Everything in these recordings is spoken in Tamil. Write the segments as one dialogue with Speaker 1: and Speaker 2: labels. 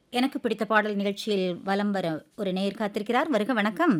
Speaker 1: எனக்கு பிடித்த பாடல் நிகழ்ச்சியில் வலம் வர ஒரு நேயர் காத்திருக்கிறார் வருக வணக்கம்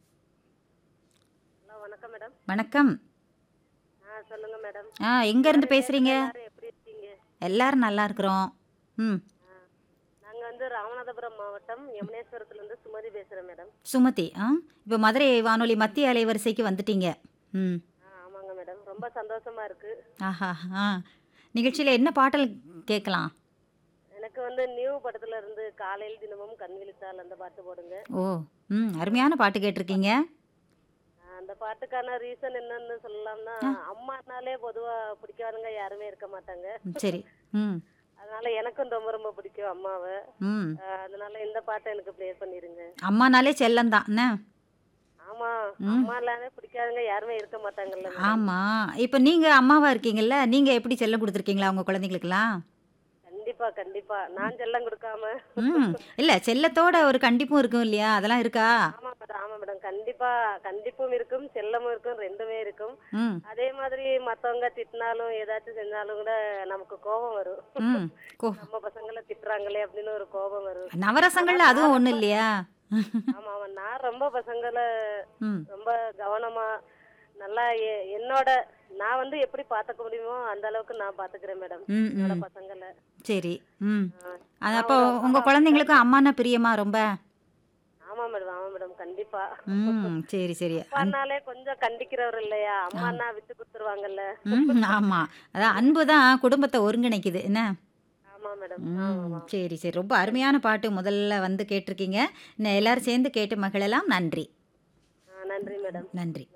Speaker 2: ஹலோ வணக்கம் மேடம்
Speaker 1: வணக்கம்
Speaker 2: ஆ சொல்லுங்க மேடம்
Speaker 1: ஆ எங்கேருந்து பேசுகிறீங்க
Speaker 2: எல்லாரும் எப்படி இருக்கீங்க
Speaker 1: எல்லாரும் நல்லா இருக்கிறோம் ம்
Speaker 2: நாங்க வந்து ராமநாதபுரம் மாவட்டம் யமுனேஸ்வரத்துல இருந்து சுமதி பேசுறேன் மேடம்
Speaker 1: சுமதி ஆ இப்போ மதுரை வானொலி மத்திய அலைவரிசைக்கு வந்துட்டீங்க ம்
Speaker 2: ஆ ஆமாங்க மேடம் ரொம்ப சந்தோஷமா இருக்கு
Speaker 1: ஆஹா ஆ நிகழ்ச்சியில் என்ன பாடல் கேட்கலாம்
Speaker 2: எனக்கு வந்து நியூ படத்துல இருந்து காலையில் தினமும் கண் விழித்தால் அந்த பாட்டு போடுங்க
Speaker 1: ஓ ம் அருமையான பாட்டு கேட்டிருக்கீங்க
Speaker 2: ஆ, அந்த பாட்டுக்கான ரீசன் என்னன்னு சொல்லலாம்னா அம்மானாலே பொதுவா பிடிக்காதவங்க யாருமே இருக்க மாட்டாங்க
Speaker 1: ம், சரி ம்
Speaker 2: அதனால எனக்கும் ரொம்ப ரொம்ப பிடிக்கும் அம்மாவை
Speaker 1: ம்
Speaker 2: ஆ, அதனால இந்த பாட்டை எனக்கு ப்ளே பண்ணிருங்க
Speaker 1: அம்மானாலே செல்லம் தான் என்ன
Speaker 2: ஆமா அம்மா இல்லாம பிடிக்காதவங்க யாருமே இருக்க மாட்டாங்கல்ல மேடம்.
Speaker 1: ஆமாம் இப்போ நீங்கள் அம்மாவாக இருக்கீங்கல்ல நீங்கள் எப்படி செல்லம் கொடுத்துருக்கீங்களா உங்கள் குழந்தைங்களுக்கெல்லாம்
Speaker 2: கண்டிப்பா கண்டிப்பா நான் செல்லம் கொடுக்காம
Speaker 1: ம் இல்லை செல்லத்தோட ஒரு கண்டிப்பும் இருக்கும் இல்லையா அதெல்லாம் இருக்கா
Speaker 2: ஆமா மேடம் ஆமா மேடம் கண்டிப்பா கண்டிப்பும் இருக்கும் செல்லமும் இருக்கும் ரெண்டுமே இருக்கும்
Speaker 1: ம்
Speaker 2: அதே மாதிரி மத்தவங்க திட்டினாலும் ஏதாச்சும் செஞ்சாலும் கூட நமக்கு கோபம் வரும்
Speaker 1: ம் கோ
Speaker 2: நம்ம பசங்களை திட்டுறாங்களே அப்படின்னு ஒரு கோபம் வரும்
Speaker 1: நவரசங்கள்ல அதுவும் ஒன்றும் இல்லையா
Speaker 2: ஆமா ஆமா நான் ரொம்ப பசங்களை
Speaker 1: ம்
Speaker 2: ரொம்ப கவனமா நல்லா எ- என்னோட நான் வந்து எப்படி பாத்துக்க முடியுமோ அந்த அளவுக்கு நான் பாத்துக்கிறேன் மேடம்
Speaker 1: ம்
Speaker 2: என்னோட
Speaker 1: ம்
Speaker 2: பசங்களை
Speaker 1: சரி ம்
Speaker 2: ஆ.
Speaker 1: அது அப்போ உங்கள் குழந்தைங்களுக்கும் அம்மானா பிரியமா ரொம்ப
Speaker 2: ஆமா மேடம் ஆமா மேடம் கண்டிப்பா
Speaker 1: ம் சரி சரி
Speaker 2: அம்மானாலே கொஞ்சம் கண்டிக்கிறவர் இல்லையா அம்மானா விட்டு கொடுத்துருவாங்கல்ல
Speaker 1: ம் ஆமாம் அதான் அன்பு தான் குடும்பத்தை ஒருங்கிணைக்குது என்ன
Speaker 2: ஆமா மேடம்
Speaker 1: ம் சரி சரி ரொம்ப அருமையான பாட்டு முதல்ல வந்து கேட்டிருக்கீங்க இன்னும் எல்லாரும் சேர்ந்து கேட்டு மகிழலாம் நன்றி
Speaker 2: ஆ, நன்றி மேடம்
Speaker 1: நன்றி